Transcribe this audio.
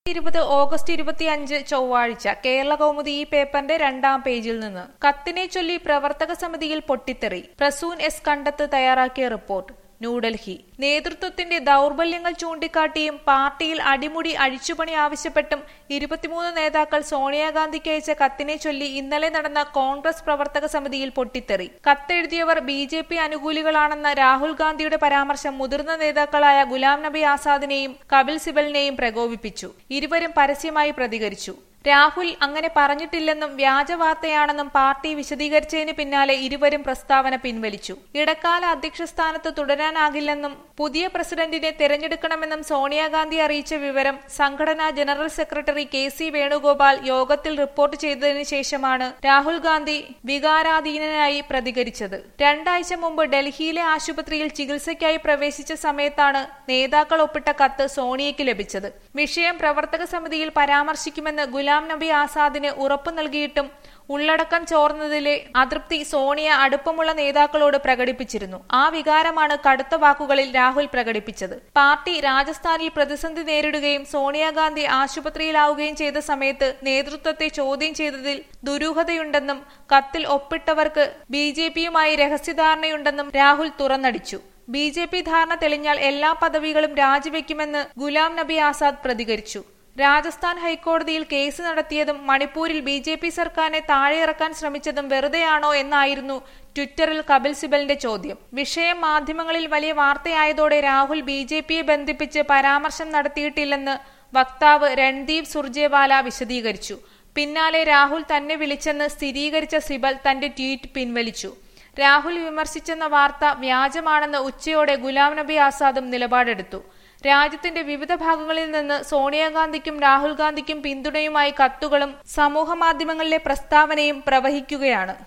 ഇരുപത് ഓഗസ്റ്റ് ഇരുപത്തിയഞ്ച് ചൊവ്വാഴ്ച കേരള കൗമുദി ഈ പേപ്പറിന്റെ രണ്ടാം പേജിൽ നിന്ന് കത്തിനെ ചൊല്ലി പ്രവർത്തക സമിതിയിൽ പൊട്ടിത്തെറി പ്രസൂൻ എസ് കണ്ടത്ത് തയ്യാറാക്കിയ റിപ്പോർട്ട് ന്യൂഡൽഹി നേതൃത്വത്തിന്റെ ദൗർബല്യങ്ങൾ ചൂണ്ടിക്കാട്ടിയും പാർട്ടിയിൽ അടിമുടി അഴിച്ചുപണി ആവശ്യപ്പെട്ടും ഇരുപത്തിമൂന്ന് നേതാക്കൾ സോണിയാഗാന്ധിക്ക് അയച്ച കത്തിനെ ചൊല്ലി ഇന്നലെ നടന്ന കോൺഗ്രസ് പ്രവർത്തക സമിതിയിൽ പൊട്ടിത്തെറി കത്തെഴുതിയവർ ബി ജെ പി അനുകൂലികളാണെന്ന രാഹുൽ ഗാന്ധിയുടെ പരാമർശം മുതിർന്ന നേതാക്കളായ ഗുലാം നബി ആസാദിനെയും കപിൽ സിബലിനെയും പ്രകോപിപ്പിച്ചു ഇരുവരും പരസ്യമായി പ്രതികരിച്ചു രാഹുൽ അങ്ങനെ പറഞ്ഞിട്ടില്ലെന്നും വ്യാജ വാർത്തയാണെന്നും പാർട്ടി വിശദീകരിച്ചതിന് പിന്നാലെ ഇരുവരും പ്രസ്താവന പിൻവലിച്ചു ഇടക്കാല അധ്യക്ഷ സ്ഥാനത്ത് തുടരാനാകില്ലെന്നും പുതിയ പ്രസിഡന്റിനെ തെരഞ്ഞെടുക്കണമെന്നും സോണിയാഗാന്ധി അറിയിച്ച വിവരം സംഘടനാ general secretary K C Venugopal യോഗത്തിൽ റിപ്പോർട്ട് ചെയ്തതിനു ശേഷമാണ് രാഹുൽ ഗാന്ധി വികാരാധീനനായി പ്രതികരിച്ചത് രണ്ടാഴ്ച മുമ്പ് ഡൽഹിയിലെ ആശുപത്രിയിൽ ചികിത്സയ്ക്കായി പ്രവേശിച്ച സമയത്താണ് നേതാക്കൾ ഒപ്പിട്ട കത്ത് സോണിയയ്ക്ക് ലഭിച്ചത് വിഷയം പ്രവർത്തക സമിതിയിൽ പരാമർശിക്കുമെന്ന് ഗുലാം നബി ആസാദിന് ഉറപ്പു നൽകിയിട്ടും ഉള്ളടക്കം ചോർന്നതിലെ അതൃപ്തി സോണിയ അടുപ്പമുള്ള നേതാക്കളോട് പ്രകടിപ്പിച്ചിരുന്നു ആ വികാരമാണ് കടുത്ത വാക്കുകളിൽ രാഹുൽ പ്രകടിപ്പിച്ചത് പാർട്ടി രാജസ്ഥാനിൽ പ്രതിസന്ധി നേരിടുകയും സോണിയാഗാന്ധി ആശുപത്രിയിലാവുകയും ചെയ്ത സമയത്ത് നേതൃത്വത്തെ ചോദ്യം ചെയ്തതിൽ ദുരൂഹതയുണ്ടെന്നും കത്തിൽ ഒപ്പിട്ടവർക്ക് ബി ജെ പിയുമായി രഹസ്യധാരണയുണ്ടെന്നും രാഹുൽ തുറന്നടിച്ചു ബി ജെ പി ധാരണ തെളിഞ്ഞാൽ എല്ലാ പദവികളും രാജിവെക്കുമെന്ന് ഗുലാം നബി ആസാദ് പ്രതികരിച്ചു രാജസ്ഥാൻ ഹൈക്കോടതിയിൽ കേസ് നടത്തിയതും മണിപ്പൂരിൽ ബി ജെ പി സർക്കാരിനെ താഴെയിറക്കാൻ ശ്രമിച്ചതും വെറുതെയാണോ എന്നായിരുന്നു ട്വിറ്ററിൽ കപിൽ സിബലിന്റെ ചോദ്യം വിഷയം മാധ്യമങ്ങളിൽ വലിയ വാർത്തയായതോടെ രാഹുൽ ബി ജെ പിയെ ബന്ധിപ്പിച്ച് പരാമർശം നടത്തിയിട്ടില്ലെന്ന് വക്താവ് രൺദീപ് സുർജേവാല വിശദീകരിച്ചു പിന്നാലെ രാഹുൽ തന്നെ വിളിച്ചെന്ന് സ്ഥിരീകരിച്ച സിബൽ തന്റെ ട്വീറ്റ് പിൻവലിച്ചു രാഹുൽ വിമർശിച്ചെന്ന വാർത്ത വ്യാജമാണെന്ന് ഉച്ചയോടെ ഗുലാം നബി ആസാദും നിലപാടെടുത്തു രാജ്യത്തിന്റെ വിവിധ ഭാഗങ്ങളിൽ നിന്ന് സോണിയാഗാന്ധിക്കും രാഹുൽ ഗാന്ധിക്കും പിന്തുണയുമായി കത്തുകളും സമൂഹമാധ്യമങ്ങളിലെ പ്രസ്താവനയും പ്രവഹിക്കുകയാണ്